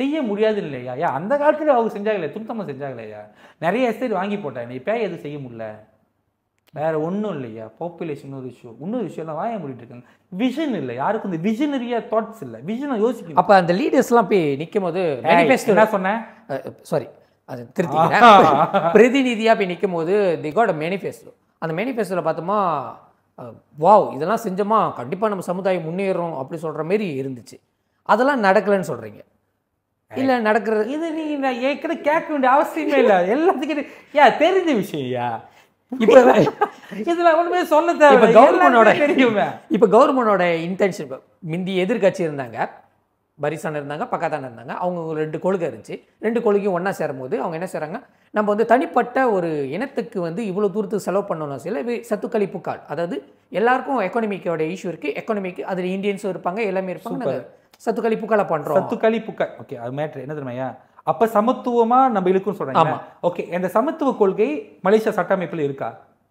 செய்ய முடியாது இல்லையா ஐயா அந்த காலத்துல அவங்க செஞ்சாங்களே துண்டமா செஞ்சாங்களேயா நிறைய எஸ்டேட் வாங்கி போட்டாங்க இப்போ எதுவும் செய்ய முடியல வேற ஒன்றும் இல்லையா பாப்புலேஷன் ஒரு விஷயம் இன்னொரு விஷயம் வாய மூடிட்டு இருக்காங்க விஷன் இல்லை யாருக்கும் இந்த விஷனரியா தாட்ஸ் இல்லை விஷனை யோசிக்கணும் அப்ப அந்த லீடர்ஸ்லாம் போய் நிற்கும் போது மேனிஃபெஸ்டோ என்ன சொன்னேன் சாரி அது திருத்திக்கிறேன் பிரதிநிதியா போய் நிற்கும் போது தி காட் மேனிஃபெஸ்டோ அந்த மேனிஃபெஸ்டோவில் பார்த்தோமா வாவ் இதெல்லாம் செஞ்சோமா கண்டிப்பா நம்ம சமுதாயம் முன்னேறும் அப்படி சொல்ற மாதிரி இருந்துச்சு அதெல்லாம் நடக்கலைன்னு சொல்றீங்க இல்ல நடக்கிறது இது நீ நான் ஏற்கனவே கேட்க வேண்டிய அவசியமே இல்லை எல்லாத்துக்கிட்ட யா தெரிஞ்ச விஷயம் யா இப்ப இதுல ஒண்ணுமே சொல்ல இப்ப தேவை கவர்மெண்டோட தெரியுமே இப்ப கவர்மெண்டோட இன்டென்ஷன் மிந்தி எதிர்க்கட்சி இருந்தாங்க பரிசான் இருந்தாங்க பக்கத்தான இருந்தாங்க அவங்க ரெண்டு கொள்கை இருந்துச்சு ரெண்டு கொள்கையும் ஒண்ணா சேரும்போது அவங்க என்ன செய்றாங்க நம்ம வந்து தனிப்பட்ட ஒரு இனத்துக்கு வந்து இவ்வளவு தூரத்துக்கு செலவு பண்ணணும் சில இது சத்துக்களிப்பு கார்டு அதாவது எல்லாருக்கும் எக்கானமிக்கோட இஷ்யூ இருக்கு எக்கானமிக்கு அதுல இந்தியன்ஸும் இருப்பாங்க எல்லாமே இருப்பாங்க நாங்க சத்துக்களிப்பு காலை பண்றோம் சத்து களி புக்க ஓகே அது மேட்ரு என்ன தெரியுமாயா அப்ப சமத்துவமா நம்ம இழுக்குன்னு சொல்றாங்க ஆமா. ஓகே இந்த சமத்துவ கொள்கை மலேசியா சட்ட அமைப்புல இருக்கா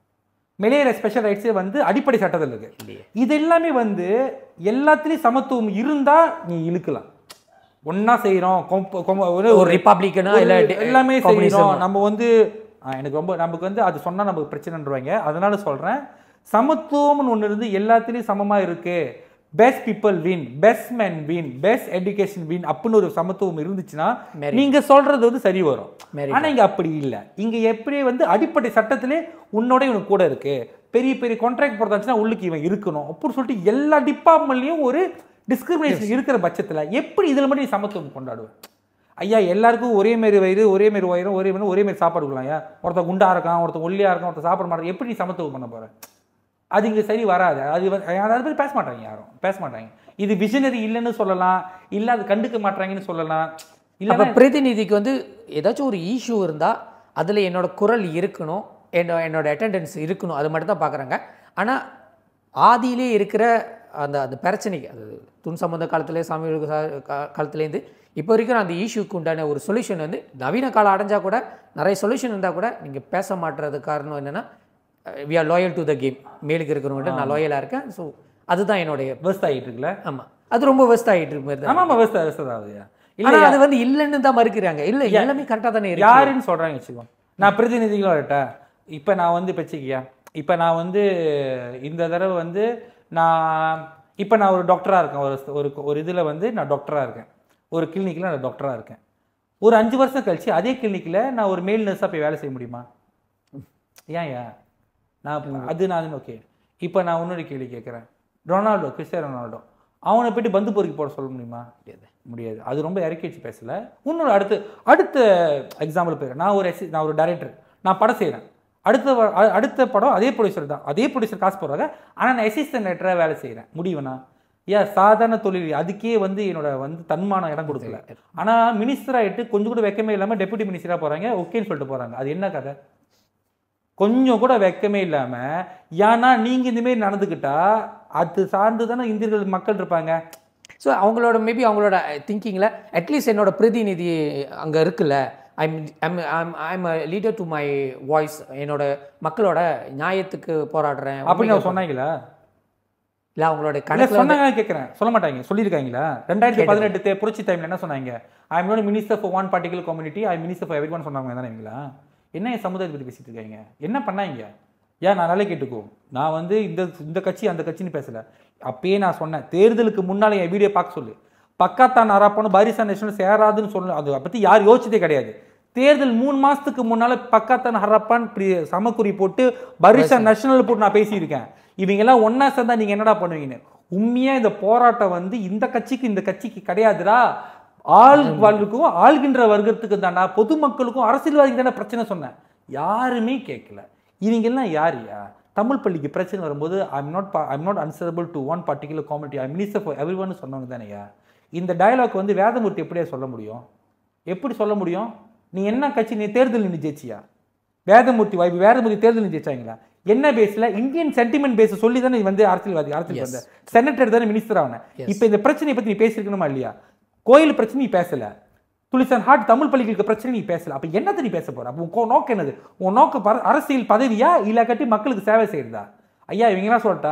மலேரியா ஸ்பெஷல் ரைட்ஸே வந்து அடிப்படை சட்டத்தில் இருக்கு இல்லையே. இது எல்லாமே வந்து எல்லாத்துலயும் சமத்துவம் இருந்தா நீ இழுக்கலாம் ஒண்ணா செய்யறோம் கொம்ப- கொம்ப- ஒரு ஒரு ரிப்பப்ளிக்கனா இல்ல ஒரு எல்லாமே communism செய்யறோம் நம்ம வந்து ஆ, எனக்கு ரொம்ப நமக்கு வந்து அது சொன்னா நமக்கு பிரச்சனைன்றவாங்க அதனால சொல்றேன் சமத்துவம்னு ஒண்ணு இருந்து எல்லாத்துலயும் சமமா இருக்கு best people win best men win best education win அப்படின்னு ஒரு சமத்துவம் இருந்துச்சுன்னா Merit. நீங்க சொல்றது வந்து சரி வரும் Merit. ஆனா இங்க அப்படி இல்ல இங்க எப்படி வந்து அடிப்படை சட்டத்திலே உன்னோட இவனுக்கு கூட இருக்கு பெரிய பெரிய கான்ட்ராக்ட் போடுறாச்சுன்னா உள்ளுக்கு இவன் இருக்கணும் அப்படின்னு சொல்லிட்டு எல்லா டிபார்ட்மெண்ட்லயும் ஒரு டிஸ்கிரிமினேஷன் இருக்கிற பட்சத்துல எப்படி இதுல மட்டும் நீ சமத்துவம் கொண்டாடுவேன் ஐயா எல்லாருக்கும் ஒரே மாரி வயிறு ஒரே மாரி வயிறு ஒரே மாரி ஒரே மாரி சாப்பாடு கொடுக்கலாம் ஐயா ஒருத்தன் குண்டா இருக்கான் ஒருத்தன் ஒல்லியா இருக்கான் ஒருத்தன் சாப்பிட மாட்டான் எப்படி நீ சமத்துவம் பண்ண போற அது இங்க சரி வராது அது வந்து- அதை பத்தி பேச மாட்டாங்க யாரும் பேச மாட்டாங்க இது விஷனரி இல்லைன்னு சொல்லலாம் இல்ல அது கண்டுக்க மாட்டாங்கன்னு சொல்லலாம் அப்ப இல்ல பிரதிநிதிக்கு வந்து ஏதாச்சும் ஒரு இஷ்யூ இருந்தா அதுல என்னோட குரல் இருக்கணும் என்னோட என்னோட அட்டெண்டன்ஸ் இருக்கணும் அது மட்டும் தான் பார்க்குறாங்க ஆனா ஆதியிலே இருக்கிற அந்த அந்த பிரச்சனைக்கு அது துன் சம்பந்த காலத்திலே சாமி காலத்துலேருந்து இப்போ வரைக்கும் அந்த இஷ்யூக்கு உண்டான ஒரு சொல்யூஷன் வந்து நவீன காலம் அடைஞ்சா கூட நிறைய சொல்யூஷன் இருந்தால் கூட நீங்கள் பேச மாட்டுறது காரணம் என்னன்னா we are loyal to the game மேலுக்கு இருக்கிறவங்கள்ட்ட நான் லாயலாக இருக்கேன் ஸோ அதுதான் என்னுடைய விவசாயிட்டு இருக்குல்ல ஆமா அது ரொம்ப வேஸ்ட் ஆகிட்டு இருக்கு மாதிரி தான் ஆமா ஆமா விவசாய விவசாயம் ஆகுதுயா ஆனா அது வந்து இல்லைன்னு தான் மறுக்கிறாங்க இல்ல எல்லாமே கரெக்டாக தானே இருக்கு யாருன்னு சொல்றாங்க வச்சுக்கோ நான் பிரதிநிதிகளும் வரட்டா இப்போ நான் வந்து வச்சுக்கியா இப்போ நான் வந்து இந்த தடவை வந்து நான் இப்போ நான் ஒரு டாக்டராக இருக்கேன் ஒரு ஒரு ஒரு இதில் வந்து நான் டாக்டராக இருக்கேன் ஒரு கிளினிக்கில் நான் டாக்டராக இருக்கேன் ஒரு அஞ்சு வருஷம் கழிச்சு அதே கிளினிக்கில் நான் ஒரு மேல் நர்ஸாக போய் வேலை செய்ய முடியுமா ஏன் ஏன் நான் அது நான் ஓகே இப்போ நான் இன்னொரு கேள்வி கேட்குறேன் ரொனால்டோ கிறிஸ்டியானோ ரொனால்டோ அவனை போயிட்டு பந்து பொறுக்கி போட சொல்ல முடியுமா முடியாது முடியாது அது ரொம்ப இறக்கி வச்சு பேசல இன்னொரு அடுத்து அடுத்த எக்ஸாம்பிள் போயிடுறேன் நான் ஒரு எஸ் நான் ஒரு டைரக்டர் நான் படம் செய்கிறேன் அடுத்த வ- அ- அடுத்த படம் அதே ப்ரொடியூசர் தான் அதே ப்ரொடியூசர் காசு போடுறாங்க ஆனால் நான் அசிஸ்டன்ட் ரைட்டராக வேலை செய்கிறேன் முடியுவேனா ஏன் சாதாரண தொழில் அதுக்கே வந்து என்னோட வந்து தன்மானம் இடம் கொடுக்கல ஆனால் மினிஸ்டர் ஆகிட்டு கொஞ்சம் கூட வெக்கமே இல்லாமல் டெபுட்டி மினிஸ்டராக போகிறாங்க ஓகேன்னு சொல்லிட்டு போகிறாங்க அது என்ன கதை கொஞ்சம் கூட வெக்கமே இல்லாம ஏன்னா நீங்க இந்த மாதிரி நடந்துக்கிட்டா அது சார்ந்து தானே இந்தியர்கள் மக்கள் இருப்பாங்க ஸோ அவங்களோட மேபி அவங்களோட திங்கிங்கில் அட்லீஸ்ட் என்னோட பிரதிநிதி அங்க இருக்குல்ல I'm I'm I'm leader to my voice என்னோட மக்களோட நியாயத்துக்கு போராடுறேன் அப்படின்னு அவங்க சொன்னாங்களா இல்லை அவங்களோட இல்ல கணக்கில் சொன்னாங்க கேட்கறேன் சொல்ல மாட்டாங்க சொல்லியிருக்காங்களா ரெண்டாயிரத்தி பதினெட்டு தே- புரட்சி டைம்ல என்ன சொன்னாங்க I am not minister for one particular community I minister for everyone சொன்னாங்க தானே இவங்களா என்ன என் சமுதாயத்தை பத்தி பேசிட்டு இருக்காங்க என்ன பண்ணாங்க ஏன் நான் நல்லா கேட்டுக்கோ நான் வந்து இந்த இந்த கட்சி அந்த கட்சின்னு பேசல அப்பயே நான் சொன்னேன் தேர்தலுக்கு முன்னால என் வீடியோ பார்க்க சொல்லு பக்காத்தான் அராப்பானு பாரிசா நேஷனல் சேராதுன்னு சொன்ன அதை பத்தி யார் யோசிச்சதே கிடையாது தேர்தல் மூணு மாசத்துக்கு முன்னால பக்காத்தான் ஹரப்பான் இப்படி சமக்குறி போட்டு பரிசா நேஷனல் போட்டு நான் பேசியிருக்கேன் இவங்க எல்லாம் ஒண்ணா சேர்ந்தா நீங்க என்னடா பண்ணுவீங்கன்னு உண்மையா இந்த போராட்டம் வந்து இந்த கட்சிக்கு இந்த கட்சிக்கு கிடையாதுடா ஆள் வாழ்வுக்கும் ஆள்கின்ற வர்க்கத்துக்கு தாண்டா பொதுமக்களுக்கும் அரசியல்வாதிக்கு தானே பிரச்சனை சொன்னேன் யாருமே கேட்கல இவங்க எல்லாம் யாருயா தமிழ் பள்ளிக்கு பிரச்சனை வரும்போது I'm not I'm not answerable to one particular comedy I minister for everyone சொன்னவங்க தானேயா இந்த டயலாக் வந்து வேதமூர்த்தி எப்படியா சொல்ல முடியும் எப்படி சொல்ல முடியும் நீ என்ன கட்சி நீ தேர்தல் நின்று ஜெயிச்சியா வேதமூர்த்தி வாய்ப்பு வேதமூர்த்தி தேர்தல் நின்று ஜெயிச்சாங்களா என்ன பேஸ்ல இந்தியன் சென்டிமெண்ட் பேஸ் சொல்லி தானே நீ வந்து அரசியல்வாதி அரசியல் வந்த செனட்டர் தானே மினிஸ்டர் ஆன இப்போ இந்த பிரச்சனையை பத்தி நீ பேசியிருக்கணுமா இல்லையா கோயில் பிரச்சனை நீ பேசல துளிசன் ஹார்ட் தமிழ் பள்ளிகளுக்கு பிரச்சனை நீ பேசல அப்ப என்னத்தை நீ பேச போற அப்போ உன் கோ- நோக்கம் என்னது உன் நோக்கம் பர- அரசியல் பதவியா இல்ல கட்டி மக்களுக்கு சேவை செய்யறதா ஐயா இவங்க என்ன சொல்லிட்டா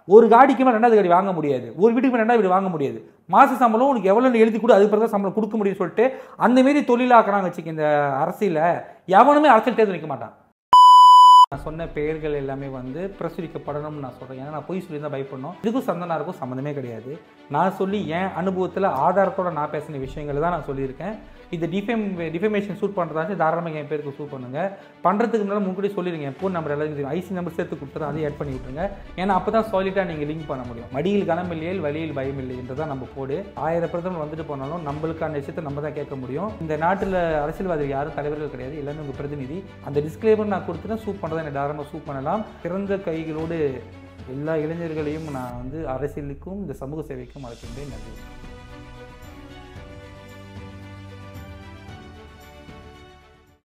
ஒரு காடிக்கு மேலே ரெண்டாவது காடி வாங்க முடியாது ஒரு வீட்டுக்கு மேலே ரெண்டாவது வீடு வாங்க முடியாது மாச சம்பளம் உனக்கு எவ்வளோன்னு எழுதி கொடு அதுக்கு பிறகு தான் சம்பளம் கொடுக்க முடியும்னு சொல்லிட்டு அந்த மாரி தொழிலாக்குறாங்க வச்சுக்க இந்த அரசியல எவனுமே அரசியல் தேர்தல் நிற்க மாட்டான் நான் சொன்ன பெயர்கள் எல்லாமே வந்து பிரசுரிக்கப்படணும்னு நான் சொல்கிறேன் ஏன்னா நான் பொய் சொல்லி தான் பயப்படணும் இதுக்கும் சந்தனாருக்கும் சம்மந்தமே கிடையாது நான் சொல்லி என் அனுபவத்தில் ஆதாரத்தோட நான் பேசின விஷயங்களை தான் நான் சொல்லியிருக்கேன் இந்த டிஃபேம் டிஃபேமேஷன் சூட் பண்ணுறதாச்சு தாராளமாக என் பேருக்கு சூட் பண்ணுங்க பண்ணுறதுக்கு முன்னாடி முன்கூட்டி சொல்லிடுங்க என் ஃபோன் நம்பர் எல்லாத்தையும் தெரியும் ஐசி நம்பர் சேர்த்து கொடுத்துறேன் அதையும் ஆட் பண்ணி விட்டுருங்க ஏன்னா அப்போ தான் சாலிட்டாக நீங்கள் லிங்க் பண்ண முடியும் மடியில் கனம் இல்லையேல் வழியில் பயம் இல்லை என்றதான் நம்ம போடு ஆயிரம் பிரதமர் வந்துட்டு போனாலும் நம்மளுக்கான விஷயத்தை நம்ம தான் கேட்க முடியும் இந்த நாட்டில் அரசியல்வாதிகள் யாரும் தலைவர்கள் கிடையாது எல்லாமே உங்கள் பிரதிநிதி அந்த டிஸ்க்ளைமர் நான் கொடுத்துட்டேன் சூப் பண்ணுறதை என்னை தாராளமாக சூப் பண்ணலாம் பிறந்த கைகளோடு எல்லா இளைஞர்களையும் நான் வந்து அரசியலுக்கும் இந்த சமூக சேவைக்கும் அழைக்கின்றேன் நன்றி